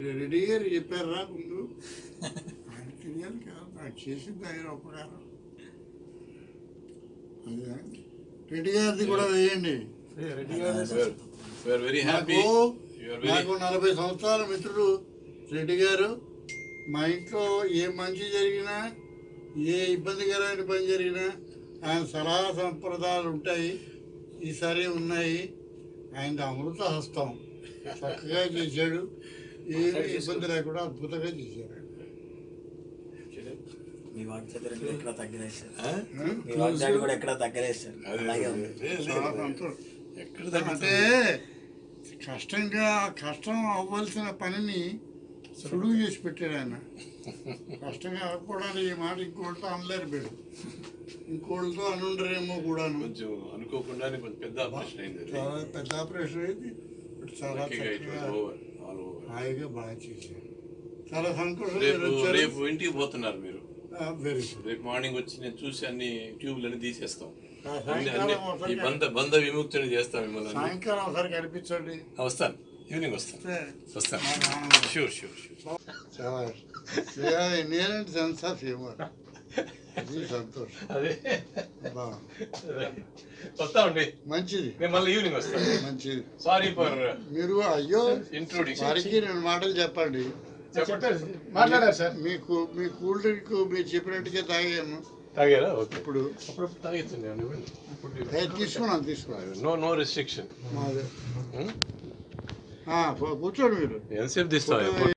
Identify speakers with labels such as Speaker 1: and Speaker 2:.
Speaker 1: రెడ్డి గారు చెప్పారా ముందు ఆయన తెలియాలి కదా నాకు చేసింది ఆయన ఉపకారం అదే రెడ్డి గారిది కూడా వేయండి
Speaker 2: వెరీ హ్యాపీ
Speaker 1: నాకు నాకు నలభై సంవత్సరాల మిత్రుడు రెడ్డి గారు మా ఇంట్లో ఏ మంచి జరిగినా ఏ ఇబ్బందికరమైన పని జరిగినా ఆయన సలహా సంప్రదాయాలు ఉంటాయి ఈసారి ఉన్నాయి ఆయన అమృత హస్తం చక్కగా చేశాడు ఏ ఇబ్బంది లేకుండా అద్భుతంగా చేశాడు
Speaker 3: మీ వాగ్దాటి కూడా ఎక్కడ తగ్గలేదు సార్ మీ వాగ్దాటి కూడా ఎక్కడ తగ్గలేదు సార్ అలాగే ఉంది
Speaker 1: చాలా సంతోషం
Speaker 2: ఎక్కడ
Speaker 1: అంటే కష్టంగా కష్టం అవ్వాల్సిన పనిని సులువు చేసి పెట్టాడు ఆయన కష్టంగా అవ్వకూడదు ఈ మాట ఇంకోటితో అనలేరు మీరు ఇంకోటితో అనుండరేమో కూడాను
Speaker 2: కొంచెం అనుకోకుండానే కొంచెం పెద్ద ఆపరేషన్ అయింది అది.
Speaker 1: చాలా పెద్ద ఆపరేషన్ అయింది ఇప్పుడు చాలా
Speaker 2: లక్కీగా it was
Speaker 1: చక్కగా
Speaker 2: over, all over.
Speaker 1: హాయిగా బాగా చేశారు చాలా సంతోషం
Speaker 2: రేపు
Speaker 1: మీరు వచ్చారు
Speaker 2: రేపు ఇంటికి పోతున్నారు మీరు
Speaker 1: వెరీ గుడ్
Speaker 2: రేపు మార్నింగ్ వచ్చి నేను చూసి అన్ని ట్యూబ్లు అన్ని తీసేస్తాం
Speaker 1: ఆ,
Speaker 2: అన్ని
Speaker 1: సాయంకాలం
Speaker 2: అన్ని
Speaker 1: ఒకసారి
Speaker 2: ఈ బంధ బంధ విముక్తిని చేస్తాం మిమ్మల్ని అన్ని.
Speaker 1: సాయంకాలం ఒకసారి కనిపించండి
Speaker 2: ఆ, వస్తాను ఈవినింగ్ వస్తాను
Speaker 1: వస్తే
Speaker 2: వస్తాను
Speaker 1: మా నాన్న
Speaker 2: షూర్ షూర్ షూర్
Speaker 1: చాలా నేనంటే సెన్స్ ఆఫ్ హ్యూమర్ అది సంతోషం
Speaker 2: అదే
Speaker 1: బాగుంది
Speaker 2: వస్తామండి
Speaker 1: మంచిది
Speaker 2: నేను మళ్ళీ ఈవినింగ్ వస్తాను
Speaker 1: మంచిది
Speaker 2: సారీ ఫర్
Speaker 1: మీరు అయ్యో
Speaker 2: ఇంట్రూడింగ్
Speaker 1: వారికి రెండు మాటలు చెప్పండి
Speaker 4: మాట్లాడారు సార్
Speaker 1: మీకు మీ కూల్ డ్రింక్ మీరు చెప్పినట్టుగా తాగాము
Speaker 2: తాగారా ఓకే
Speaker 1: ఇప్పుడు
Speaker 2: అప్పుడు తాగిస్తుండే
Speaker 1: ఏ, తీసుకున్నాను తీసుకున్నాను
Speaker 2: నో నో రెస్ట్రిక్షన్
Speaker 1: మాది ఆ, కూర్చోండి మీరు
Speaker 2: ఎంతసేపు తీస్తావు